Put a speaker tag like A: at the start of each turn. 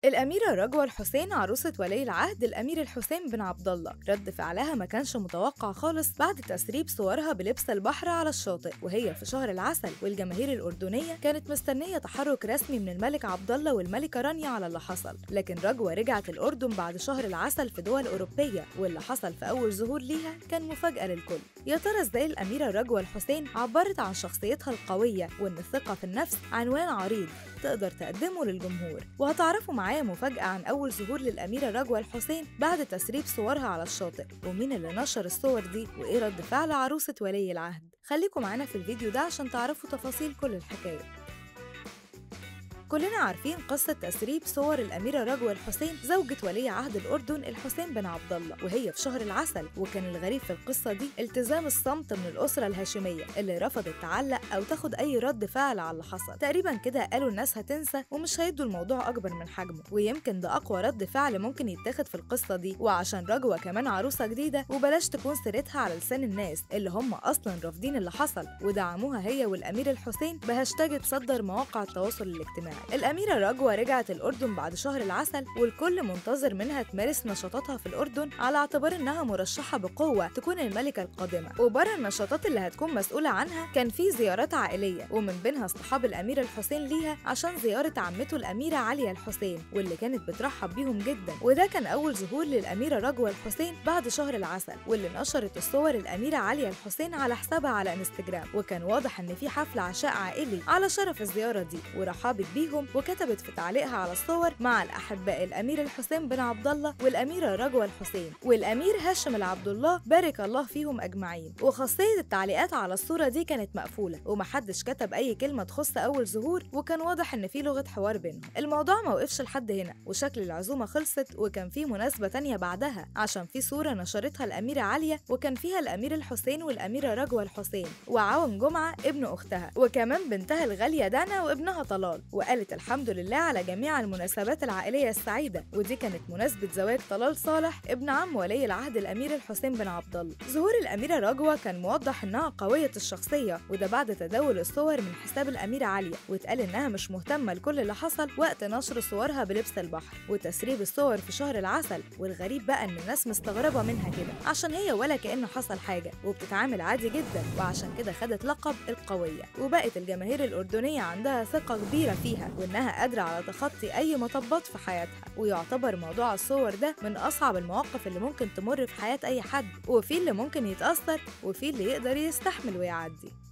A: الأميرة رجوى الحسين عروسة ولي العهد الأمير الحسين بن عبد الله رد فعلها ما كانش متوقع خالص بعد تسريب صورها بلبس البحر على الشاطئ وهي في شهر العسل والجماهير الأردنية كانت مستنية تحرك رسمي من الملك عبد الله والملكة رانيا على اللي حصل لكن رجوى رجعت الأردن بعد شهر العسل في دول أوروبية واللي حصل في أول ظهور ليها كان مفاجأة للكل يا ترى ازاي الأميرة رجوى الحسين عبرت عن شخصيتها القوية وإن الثقة في النفس عنوان عريض تقدر تقدمه للجمهور وهتعرفوا معايا مفاجأة عن أول ظهور للأميرة رجوى الحسين بعد تسريب صورها على الشاطئ ومين اللي نشر الصور دي وإيه رد فعل عروسة ولي العهد خليكم معانا في الفيديو ده عشان تعرفوا تفاصيل كل الحكاية كلنا عارفين قصة تسريب صور الأميرة رجوى الحسين زوجة ولي عهد الأردن الحسين بن عبد الله وهي في شهر العسل وكان الغريب في القصة دي التزام الصمت من الأسرة الهاشمية اللي رفضت تعلق أو تاخد أي رد فعل على اللي حصل تقريبا كده قالوا الناس هتنسى ومش هيدوا الموضوع أكبر من حجمه ويمكن ده أقوى رد فعل ممكن يتاخد في القصة دي وعشان رجوى كمان عروسة جديدة وبلاش تكون سيرتها على لسان الناس اللي هم أصلا رافضين اللي حصل ودعموها هي والأمير الحسين بهاشتاج تصدر مواقع التواصل الاجتماعي الأميرة رجوى رجعت الأردن بعد شهر العسل والكل منتظر منها تمارس نشاطاتها في الأردن على اعتبار إنها مرشحة بقوة تكون الملكة القادمة وبره النشاطات اللي هتكون مسؤولة عنها كان في زيارات عائلية ومن بينها اصطحاب الأمير الحسين ليها عشان زيارة عمته الأميرة عليا الحسين واللي كانت بترحب بيهم جدا وده كان أول ظهور للأميرة رجوى الحسين بعد شهر العسل واللي نشرت الصور الأميرة عليا الحسين على حسابها على انستجرام وكان واضح إن في حفل عشاء عائلي على شرف الزيارة دي ورحبت بيهم وكتبت في تعليقها على الصور مع الأحباء الأمير الحسين بن عبد الله والأميرة رجوى الحسين والأمير هاشم العبد الله بارك الله فيهم أجمعين وخاصية التعليقات على الصورة دي كانت مقفولة ومحدش كتب أي كلمة تخص أول ظهور وكان واضح إن في لغة حوار بينهم الموضوع ما وقفش لحد هنا وشكل العزومة خلصت وكان في مناسبة تانية بعدها عشان في صورة نشرتها الأميرة عليا وكان فيها الأمير الحسين والأميرة رجوى الحسين وعون جمعة ابن أختها وكمان بنتها الغالية دانا وابنها طلال وقالت الحمد لله على جميع المناسبات العائلية السعيدة ودي كانت مناسبة زواج طلال صالح ابن عم ولي العهد الأمير الحسين بن عبد الله ظهور الأميرة رجوى كان موضح إنها قوية الشخصية وده بعد تداول الصور من حساب الأميرة عليا واتقال إنها مش مهتمة لكل اللي حصل وقت نشر صورها بلبس البحر وتسريب الصور في شهر العسل والغريب بقى إن الناس مستغربة منها كده عشان هي ولا كأن حصل حاجة وبتتعامل عادي جدا وعشان كده خدت لقب القوية وبقت الجماهير الأردنية عندها ثقة كبيرة فيها وإنها قادرة على تخطي أي مطبات في حياتها ويعتبر موضوع الصور ده من أصعب المواقف اللي ممكن تمر في حياة أي حد وفي اللي ممكن يتأثر وفي اللي يقدر يستحمل ويعدي